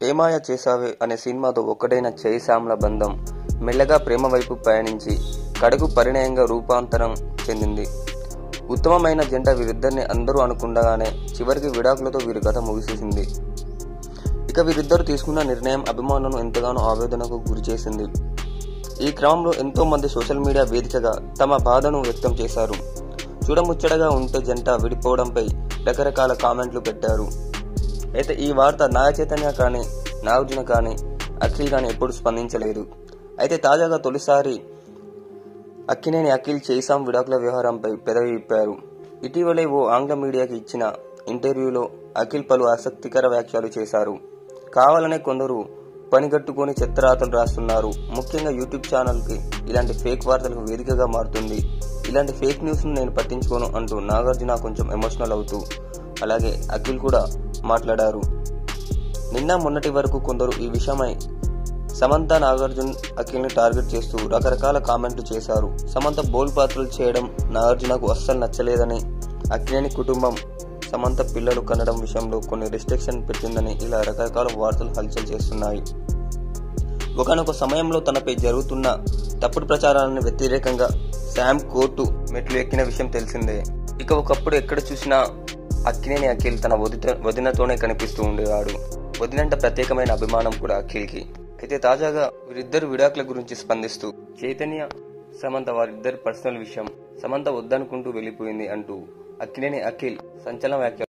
ఏమాయ చేసావే అనే సినిమాతో ఒక్కడైన జయశామ్ల బంధం మెల్లగా ప్రేమ వైపు పయనించి కడకు పరిణయంగా రూపాంతరం చెందింది ఉత్తమమైన జంట వీరిద్దరిని అందరూ అనుకుండగానే చివరికి విడాకులతో వీరి కథ ముగిసేసింది ఇక వీరిద్దరు తీసుకున్న నిర్ణయం అభిమానులను ఎంతగానో ఆవేదనకు గురిచేసింది ఈ క్రమంలో ఎంతో మంది సోషల్ మీడియా వేదికగా తమ బాధను వ్యక్తం చేశారు చూడముచ్చటగా ఉంటే జంట విడిపోవడంపై రకరకాల కామెంట్లు పెట్టారు అయితే ఈ వార్త నాగ చైతన్య కానీ నాగార్జున కానీ అఖిల్ కానీ ఎప్పుడు స్పందించలేదు అయితే తాజాగా తొలిసారి అక్కినేని అఖిల్ చేసాం విడాకుల వ్యవహారంపై పెదవి విప్పారు ఇటీవలే ఓ ఆంగ్ల మీడియాకి ఇచ్చిన ఇంటర్వ్యూలో అఖిల్ పలు ఆసక్తికర వ్యాఖ్యలు చేశారు కావాలనే కొందరు పనిగట్టుకొని చెత్తరాతలు రాస్తున్నారు ముఖ్యంగా యూట్యూబ్ ఛానల్కి ఇలాంటి ఫేక్ వార్తలకు వేదికగా మారుతుంది ఇలాంటి ఫేక్ న్యూస్ను నేను పట్టించుకోను అంటూ నాగార్జున కొంచెం ఎమోషనల్ అవుతూ అలాగే అఖిల్ కూడా మాట్లాడారు నిన్న మొన్నటి వరకు కొందరు ఈ విషయమై సమంత నాగార్జున్ అఖిల్ని టార్గెట్ చేస్తూ రకరకాల కామెంట్లు చేశారు సమంత బోల్ పాత్రలు చేయడం నాగార్జునకు అస్సలు నచ్చలేదని అఖిలేని కుటుంబం సమంత పిల్లలు కనడం విషయంలో కొన్ని రిస్ట్రిక్షన్ పెట్టిందని ఇలా రకరకాల వార్తలు హల్చల్ చేస్తున్నాయి ఒకనొక సమయంలో తనపై జరుగుతున్న తప్పుడు ప్రచారాలను వ్యతిరేకంగా శామ్ కోర్టు మెట్లు ఎక్కిన విషయం తెలిసిందే ఇక ఒకప్పుడు ఎక్కడ చూసినా అక్కినేని అఖిల్ తన వదిన వదినతోనే కనిపిస్తూ ఉండేవాడు వదినంట ప్రత్యేకమైన అభిమానం కూడా అఖిల్కి అయితే తాజాగా వీరిద్దరు విడాకుల గురించి స్పందిస్తూ చైతన్య సమంత వారిద్దరి పర్సనల్ విషయం సమంత వద్దనుకుంటూ వెళ్ళిపోయింది అంటూ అక్కినేని అఖిల్ సంచలన వ్యాఖ్యలు